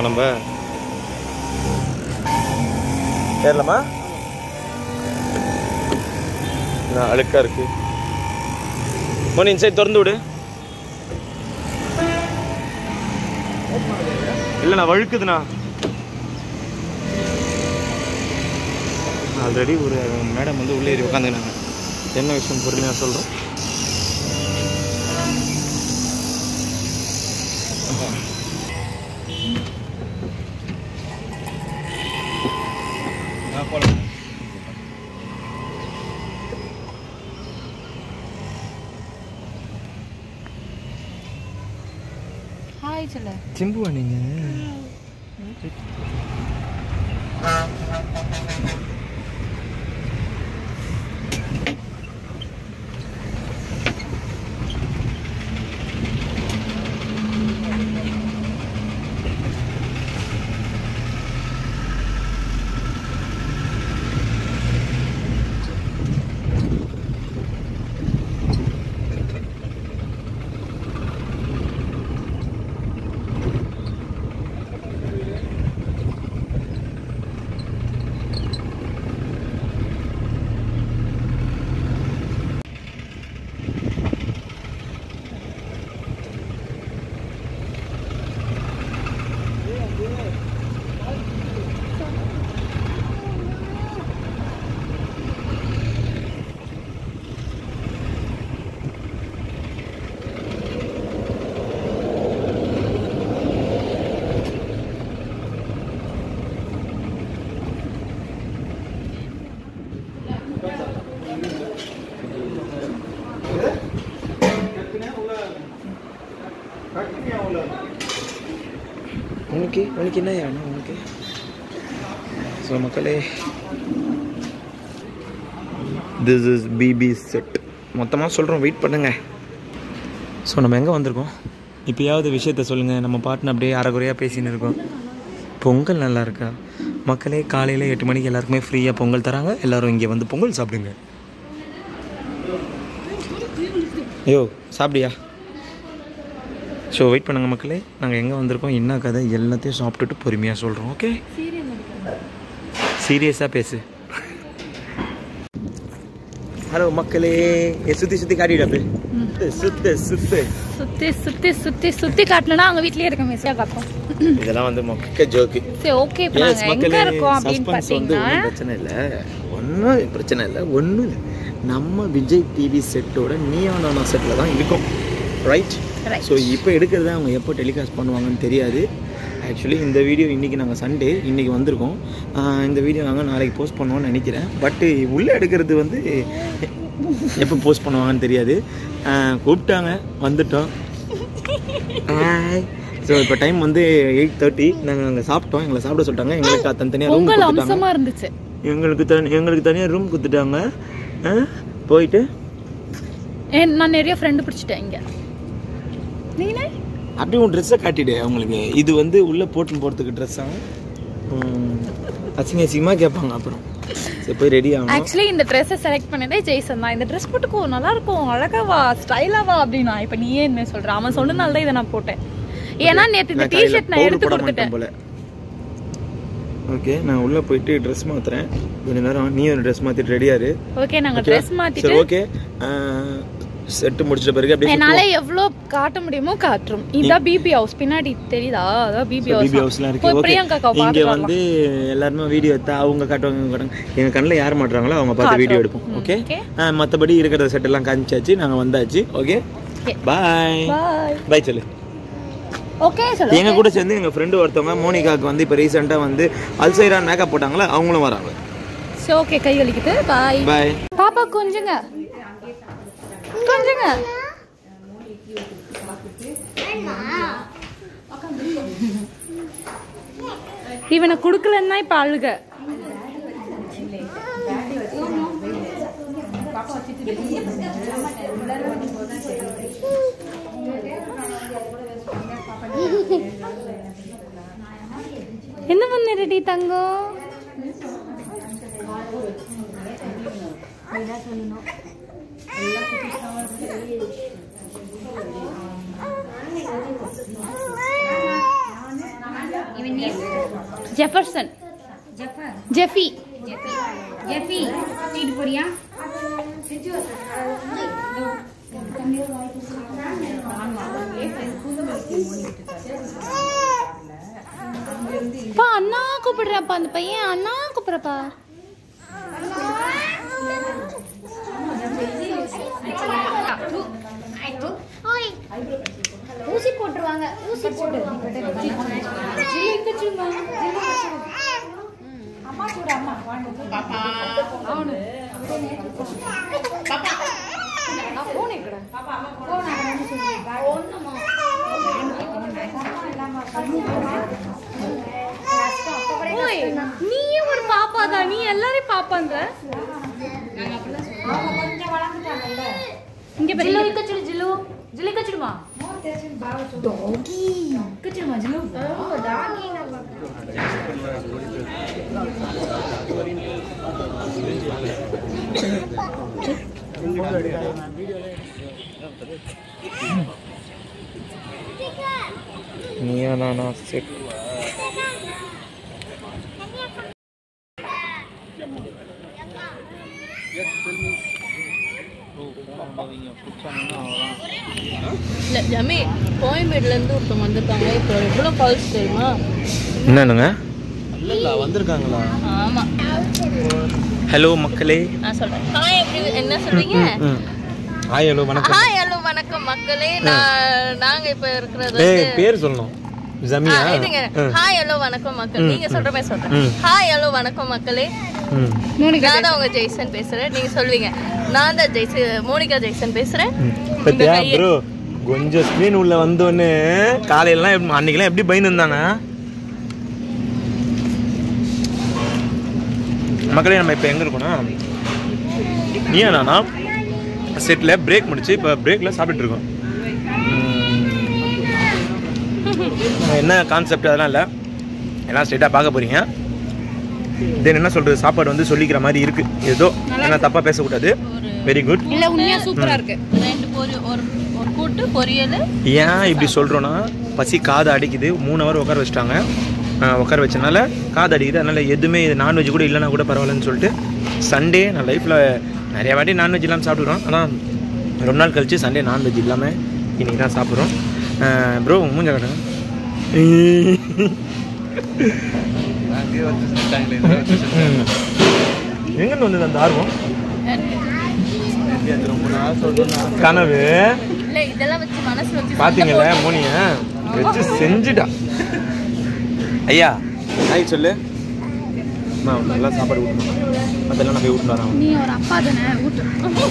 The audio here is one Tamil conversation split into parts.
ஏறலாமா நம்ம ஏறலாமா நான் அழுக்கா இருக்கு மோனி இன்சைட் திறந்து விடு இல்லைண்ணா வழுக்குதுண்ணா ஆல்ரெடி ஒரு மேடம் வந்து உள்ளே ஏறி உட்காந்துக்கினாங்க என்ன விஷயம் பொறுமையாக சொல்கிறோம் ஹாய் சொல்ல சிம்புவா நீங்கள் உனக்கு உனக்கு என்ன வேணும் உனக்கு ஸோ மக்களே திஸ் இஸ் பிபி செட் மொத்தமாக சொல்கிறோம் வெயிட் பண்ணுங்க ஸோ நம்ம எங்கே வந்திருக்கோம் இப்போயாவது விஷயத்த சொல்லுங்கள் நம்ம பாட்டுன்னு அப்படியே அரைகுறையாக பேசின்னு இருக்கோம் பொங்கல் நல்லா இருக்கா மக்களே காலையில் எட்டு மணிக்கு எல்லாருக்குமே ஃப்ரீயாக பொங்கல் தராங்க எல்லாரும் இங்கே வந்து பொங்கல் சாப்பிடுங்க ஐயோ சாப்பிடியா ஸோ வெயிட் பண்ணுங்க மக்களே நாங்கள் எங்கே வந்திருக்கோம் என்ன கதை எல்லாத்தையும் சாப்பிட்டுட்டு பொறுமையாக சொல்கிறோம் ஓகே சீரியஸாக பேசு ஹலோ மக்களே ஏ சுற்றி சுற்றி காட்டிடு அப்படி சுத்து சுத்து சுத்தி சுத்தி சுத்தி சுத்தி காட்டணும்னா அவங்க வீட்லயே இருக்க மெஸ்ஸியா காட்டும் இதெல்லாம் வந்து மொக்க ஜோக்கு சரி ஓகே இப்போ நாங்க எங்க இருக்கோம் அப்படின்னு சஸ்பென்ஸ் வந்து பாத்தீங்கன்னா ஒன்றும் பிரச்சனை இல்லை ஒன்றும் பிரச்சனை இல்லை ஒன்றும் இல்லை நம்ம விஜய் டிவி செட்டோட நியானானா செட்டில் தான் இருக்கோம் ரைட் Right. ஸோ இப்போ எடுக்கிறத அவங்க எப்போ டெலிகாஸ்ட் பண்ணுவாங்கன்னு தெரியாது ஆக்சுவலி இந்த வீடியோ இன்றைக்கி நாங்கள் சண்டே இன்றைக்கி வந்திருக்கோம் ஆஹ் இந்த வீடியோ நாங்கள் நாளைக்கு போஸ்ட் பண்ணுவோம்னு நினைக்கிறேன் பட்டு உள்ளே எடுக்கிறது வந்து எப்போ போஸ்ட் பண்ணுவாங்கன்னு தெரியாது ஆஹ் கூப்பிட்டாங்க வந்துட்டோம் ஸோ இப்போ டைம் வந்து எயிட் தேர்ட்டி நாங்கள் அங்கே சாப்பிட்டோம் எங்களை சாப்பிட சொல்லிட்டாங்க எங்களுக்கு தனித்தனியாக ரூம் பொங்கல் கொடுத்துட்டாங்க அம்சமா இருந்துச்சு எங்களுக்கு தனி எங்களுக்கு தனியாக ரூம் கொடுத்துட்டாங்க ஆ, போயிட்டு ஏன் நான் நிறைய ஃப்ரெண்டு பிடிச்சிட்டேன் இங்க நீங்க அப்படியே உன் ட்ரெஸ்ஸை காட்டிடு அவங்களுக்கு இது வந்து உள்ளே போட்டுன்னு போகிறதுக்கு ட்ரெஸ்ஸா அசிங்க அசிங்கமாக கேட்பாங்க அப்புறம் சரி போய் ரெடி ஆகணும் ஆக்சுவலி இந்த ட்ரெஸ்ஸை செலக்ட் பண்ணதே ஜெய்சன் தான் இந்த ட்ரெஸ் போட்டுக்கோ நல்லா இருக்கும் அழகா வா ஸ்டைலா வா அப்படின்னா இப்போ நீயே என்ன சொல்ற அவன் சொன்னனால தான் இதை நான் போட்டேன் ஏன்னா நேத்து இந்த நான் காலையில டிஷர்ட் நான் powder எடுத்து போட கொடுத்துட்டேன் மாட்டேன் போல ஓகே நான் உள்ளே போயிட்டு ட்ரெஸ் மாத்துறேன் கொஞ்ச நேரம் நீ ஒரு ட்ரெஸ் மாற்றிட்டு ரெடியாரு ஓகே நாங்க Okay? ட்ரெஸ் சரி மாத்திட்டு ஓகே செட்டு முடிச்சிட்ட பிறகு அப்படியே என்னால எவ்வளவு காட்ட முடியுமோ காட்டுறோம் இதான் பிபி ஹவுஸ் பின்னாடி தெரியுதா அதான் பிபி பிபி ஹவுஸ் ஹவுஸ்லாம் இருக்கு போய் ஓகே பிரியங்கா அக்காவை இங்க பார்த்துட்டு வந்து எல்லாருமே வீடியோ எடுத்தா அவங்க காட்டுவாங்க இவங்க காட்டுவாங்க எங்க கண்ணில் யார் மாட்டுறாங்களோ அவங்க பார்த்து வீடியோ எடுப்போம் ஓகே okay. மற்றபடி இருக்கிற செட் எல்லாம் காமிச்சாச்சு நாங்க வந்தாச்சு ஓகே Okay. பாய் பாய் பாய் சொல்லு ஓகே சொல்லு எங்க கூட சேர்ந்து எங்க ஃப்ரெண்டு ஒருத்தவங்க மோனிகாக்கு வந்து இப்போ ரீசெண்டாக வந்து அல்சைரான் மேக்கப் போட்டாங்களா அவங்களும் வராங்க சரி ஓகே கை வலிக்குது பாய் பாய் பாப்பா கொஞ்சங்க கொஞ்சங்க இவனை குடுக்கலன்னா இப்ப அழுக என்ன பண்ண ரெடி தங்கம் Even name? Jefferson Jafar. Jeffy Jeffy. Jeffy. Read போறியா? பா அண்ணா கூப்பிடுறாப்பா அந்த பையன் அண்ணா கூப்பிடுறப்பா ஊசி போட்டுருவாங்க ஊசி போட்டு அம்மா கூட அம்மா ஓய் நீயே ஒரு பாப்பா தான் நீ எல்லாரையும் பாப்பாங்க இங்க ஜில்லு கச்சுடு ஜில்லு ஜில்லு கச்சுடுமா டாகி கச்சுடுமா ஜில்லு நீயா நானா செட் இல்ல ஜமி கோயம்பேடுல இருந்து ஒருத்தவங்க வந்திருக்காங்க இப்போ எவ்வளவு கால்ஸ் தெரியுமா என்னங்க இல்ல வந்திருக்காங்களா ஆமா ஹலோ மக்களே நான் சொல்றேன் ஹாய் எப்படி என்ன சொல்றீங்க ம் ஹாய் ஹலோ வணக்கம் ஹாய் ஹலோ வணக்கம் மக்களே நான் நாங்க இப்ப இருக்கிறது ஏய் வந்து பேர் சொல்லணும் ஜமியா ஆ, இதுங்க ஹாய் ஹலோ வணக்கம் மக்கள் நீங்க சொல்ற மாதிரி சொல்றேன் ம். ஹாய் ஹலோ வணக்கம் மக்களே ம் நான் தான் உங்க ஜெய்சன் பேசுறேன் நீங்க சொல்வீங்க நான் தான் ஜெய்சன் மோனிகா ஜெய்சன் பேசுறேன் பத்தியா கையை- ப்ரோ கொஞ்சம் ஸ்க்ரீன் உள்ள வந்தோடனே காலையிலலாம் எப்படி அன்னைக்கெல்லாம் எப்படி பயந்து இருந்தாங்க மக்களே நம்ம இப்போ எங்கே இருக்கோம்னா நீயா நானா செட்டில் பிரேக் முடிச்சு இப்போ பிரேக்கில் சாப்பிட்டுட்டு இருக்கோம் உம், என்ன கான்செப்ட் அதெல்லாம் இல்லை எல்லாம் ஸ்ட்ரெயிட்டாக பார்க்க போகிறீங்க தென் என்ன சொல்கிறது சாப்பாடு வந்து சொல்லிக்கிற மாதிரி இருக்குது ஏதோ ஏன்னா தப்பாக பேசக்கூடாது வெரி குட் இல்ல உண்மையா சூப்பரா இருக்கு ரெண்டு பொரி ஒரு ஒரு கூட்டு பொரியல் ஏன் இப்படி சொல்கிறோன்னா பசி காது அடிக்குது மூணு ஹவர் உட்கார வச்சிட்டாங்க ஆஹ் உட்கார வச்சனால காது அடிக்குது அதனால் எதுவுமே இது நான்வெஜ் கூட இல்லைன்னா கூட பரவாயில்லன்னு சொல்லிட்டு சண்டே நான் லைஃப்பில் நிறைய வாட்டி நான்வெஜ் இல்லாமல் சாப்பிடுறோம் ஆனால் ரொம்ப நாள் கழிச்சு சண்டே நான்வெஜ் இல்லாமல் இன்றைக்கி தான் சாப்பிட்றோம் ப்ரோ மூஞ்ச காட்டுங்க எங்கேருந்து வந்தது அந்த ஆர்வம் கனவு இல்ல இதெல்லாம் வச்சு மனசுல வச்சு பாத்தீங்கல்ல மோனிய வச்சு செஞ்சுட்டா ஐயா ஹாய் சொல்லு அம்மா, நல்லா சாப்பாடு ஊட்டணும் அதெல்லாம் நான் போய் ஊட்டிட்டு வரேன் நீ ஒரு அப்பா தானே ஊட்டு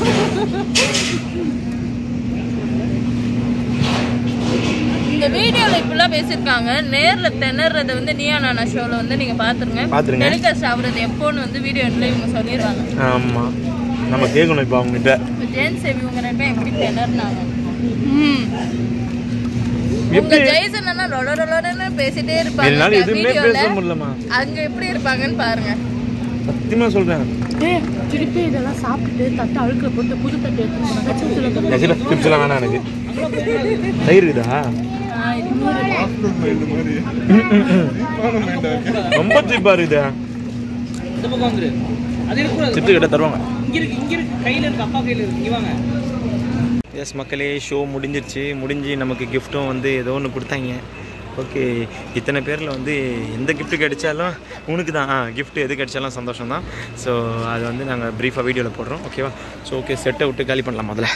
இந்த வீடியோல இப்படிலாம் பேசியிருக்காங்க நேர்ல திணறத வந்து நீயா நானா ஷோல வந்து நீங்க பாத்துருங்க பாத்துருங்க. டெலிகாஸ்ட் ஆகுறது எப்போன்னு வந்து வீடியோ எண்ட்ல இவங்க சொல்லிடுவாங்க ஆமா நம்ம கேட்கணும் இப்போ அவங்ககிட்ட இப்போ ஜென்ஸ் இவங்க ரெண்டு பேரும் எப்படி திணறினாங்க உங்க எப்படி ஜெய்சன் அண்ணா ரொல ரொலன்னு பேசிட்டே இருப்பாங்க என்னால எதுவுமே வீடியோல பேச முடியலமா அங்க எப்படி இருப்பாங்கன்னு பாருங்க சத்தியமா சொல்றேன் ஏய் திருப்பி இதெல்லாம் சாப்பிட்டு தட்டு அழுக்க போட்டு புது தட்டு எடுத்து நெஜில டிப்ஸ் எல்லாம் வேணாம் எனக்கு தயிர் இருக்குதா ரொம்ப சீப்பா இருக்குதா இந்த பக்கம் வந்துரு அது இருக்கக்கூடாது சிப்ஸ் கிட்ட தருவாங்க இங்க இருக்கு இங்க இருக்கு கையில இருக்கு அப்பா கையில இருக்கு இங்க வாங்க எஸ் மக்களே ஷோ முடிஞ்சிருச்சு முடிஞ்சு நமக்கு கிஃப்ட்டும் வந்து ஏதோ ஒன்று கொடுத்தாங்க ஓகே இத்தனை பேரில் வந்து எந்த gift கிடைச்சாலும் உனக்கு தான் ஆ gift எது கிடைச்சாலும் சந்தோஷம் தான் ஸோ அது வந்து நாங்கள் ப்ரீஃபாக வீடியோவில் போடுறோம் ஓகேவா ஸோ ஓகே செட்டை விட்டு காலி பண்ணலாம் முதல்ல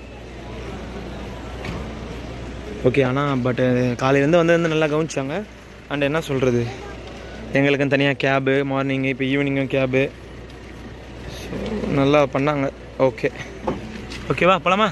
ஓகே ஆனால் பட்டு காலையிலேருந்து வந்து வந்து நல்லா கவனிச்சாங்க அண்ட் என்ன சொல்கிறது எங்களுக்கும் தனியாக கேபு மார்னிங்கு இப்போ ஈவினிங்கும் கேபு ஸோ நல்லா பண்ணாங்க ஓகே ஓகேவா போலாமா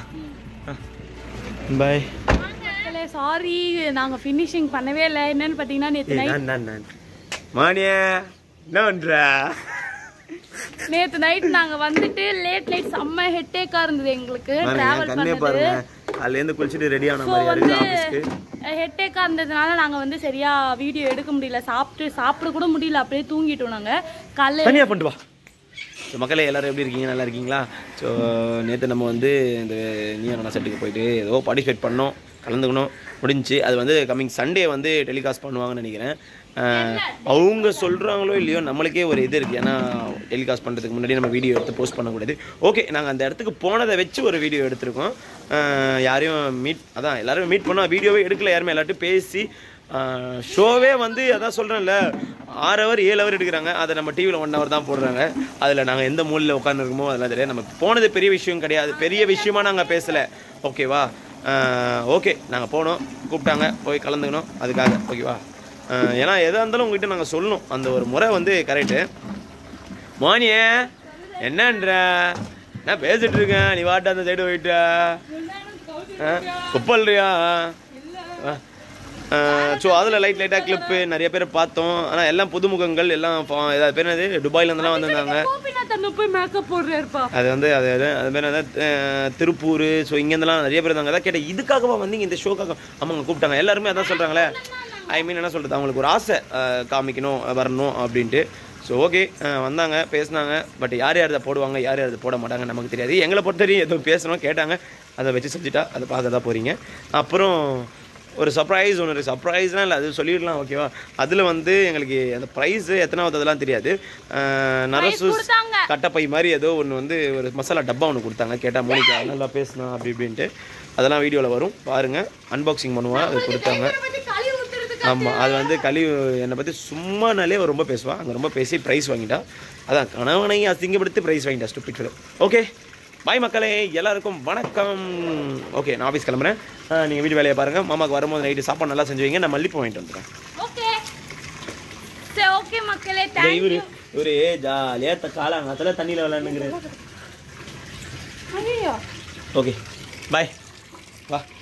பாய் சாரி நாங்க ஃபினிஷிங் பண்ணவே இல்லை என்னன்னு பாத்தீங்கன்னா நேத்து நைட் நான் நான் நான் மானியா என்னன்றா நேத்து நைட் நாங்க வந்துட்டு லேட் நைட் செம்ம ஹெட்டேக்கா இருந்தது எங்களுக்கு பாருங்க டிராவல் கண்ணே பண்ணது பாருங்க அதுலேருந்து குளிச்சுட்டு ரெடி ஆன ஸோ மாதிரி வந்து இருக்குது ஆஃபீஸ்க்கு ஹெட்டேக்கா இருந்ததுனால நாங்க வந்து சரியா வீடியோ எடுக்க முடியல சாப்பிட்டு சாப்பிட கூட முடியல அப்படியே தூங்கிட்டோம் நாங்க காலைல தனியாக பண்ணிட்டு வா ஸோ மக்களே எல்லாரும் எப்படி இருக்கீங்க நல்லா இருக்கீங்களா ஸோ நேற்று நம்ம வந்து இந்த நீயான செட்டுக்கு போயிட்டு ஏதோ பார்ட்டிசிபேட் பண்ணோம் கலந்துக்கணும் முடிஞ்சுச்சு அது வந்து கம்மிங் சண்டே வந்து டெலிகாஸ்ட் பண்ணுவாங்கன்னு நினைக்கிறேன் அஹ், அவங்க சொல்கிறாங்களோ இல்லையோ நம்மளுக்கே ஒரு இது இருக்குது ஏன்னா டெலிகாஸ்ட் பண்ணுறதுக்கு முன்னாடி நம்ம வீடியோ எடுத்து போஸ்ட் பண்ணக்கூடாது ஓகே நாங்கள் அந்த இடத்துக்கு போனதை வச்சு ஒரு வீடியோ எடுத்திருக்கோம் அஹ், யாரையும் மீட் அதான் எல்லாரும் மீட் பண்ணோம் வீடியோவே எடுக்கல யாருமே எல்லாட்டும் பேசி ஷோவே வந்து அதான் சொல்கிறேன்ல ஆறு ஹவர் ஏழு ஹவர் எடுக்கிறாங்க அதை நம்ம டிவியில் ஒன் ஹவர் தான் போடுறாங்க அதில் நாங்கள் எந்த மூலையில் உட்காந்துருக்கோமோ அதெல்லாம் தெரியாது நம்ம போனது பெரிய விஷயம் கிடையாது பெரிய விஷயமா நாங்கள் பேசலை ஓகேவா ஓகே நாங்கள் போனோம் கூப்பிட்டாங்க போய் கலந்துக்கணும் அதுக்காக ஓகேவா ஆஹ் ஏன்னா எதாக இருந்தாலும் உங்ககிட்ட நாங்கள் சொல்லணும் அந்த ஒரு முறை வந்து கரெக்டு மோனியே என்னன்ற நான் பேசிட்டு இருக்கேன் நீ வாட்ட அந்த சைடு போயிட்ட குப்பல்றியா ஸோ அதில் லைட் லைட்டாக கிளிப்பு நிறைய பேரை பார்த்தோம் ஆனால் எல்லாம் புதுமுகங்கள் எல்லாம் பா- ஏதாவது பேர் என்னது துபாயிலேருந்துலாம் வந்திருந்தாங்க போய் மேக்கப் போடுறாருப்பா அது வந்து அது அது அது பேர் என்ன அஹ், திருப்பூர் ஸோ இங்கேருந்துலாம் நிறைய பேர் இருந்தாங்க அதான் கேட்டேன் இதுக்காகவா வந்தீங்க இந்த ஷோக்காக ஆமாங்க கூப்பிட்டாங்க எல்லாருமே அதான் சொல்கிறாங்களே ஐ மீன் என்ன சொல்கிறது அவங்களுக்கு ஒரு ஆசை அஹ், காமிக்கணும் வரணும் அப்படின்ட்டு ஸோ ஓகே வந்தாங்க பேசினாங்க பட் யார் யார் அதை போடுவாங்க யார் யார் அதை போட மாட்டாங்க நமக்கு தெரியாது எங்களை பொறுத்தவரையும் எதுவும் பேசணும் கேட்டாங்க அதை வச்சு செஞ்சுட்டா அதை பார்க்க தான் போகிறீங்க அப்புறம் ஒரு சர்ப்ரைஸ் ஒன்று சர்ப்ரைஸ்லாம் இல்லை அது சொல்லிடலாம் ஓகேவா அதில் வந்து எங்களுக்கு அந்த ப்ரைஸு எத்தனாவது அதெல்லாம் தெரியாது அஹ், நரசு கட்டப்பை மாதிரி ஏதோ ஒன்று வந்து ஒரு மசாலா டப்பா ஒன்று கொடுத்தாங்க கேட்டால் மோனிகா நல்லா பேசினா அப்படி இப்படின்ட்டு அதெல்லாம் வீடியோவில் வரும் பாருங்கள் அன்பாக்சிங் பண்ணுவா அது கொடுத்தாங்க ஆமாம் அது வந்து கழிவு என்னை பற்றி சும்மானாலே அவ ரொம்ப பேசுவா அங்கே ரொம்ப பேசி ப்ரைஸ் வாங்கிட்டா அதான் கணவனை அசிங்கப்படுத்தி ப்ரைஸ் வாங்கிட்டா ஸ்டூபிட் ஃபிலிம் ஓகே பாய் மக்களே எல்லாருக்கும் வணக்கம் ஓகே நான் ஆஃபீஸ் கிளம்புறேன் நீங்கள் வீட்டு வேலையை பாருங்கள் மாமாக்கு வரும்போது நைட்டு சாப்பாடு நல்லா செஞ்சு வைங்க நான் மல்லிப்பூ வாங்கிட்டு வந்துடுறேன் ஓகே சரி ஓகே மக்களே இந்த இவரு இவரு ஜாலியாக காலாங்கத்தில் தண்ணியில் விளையாண்டுங்கிறாரு ஐயோ ஓகே பாய் வா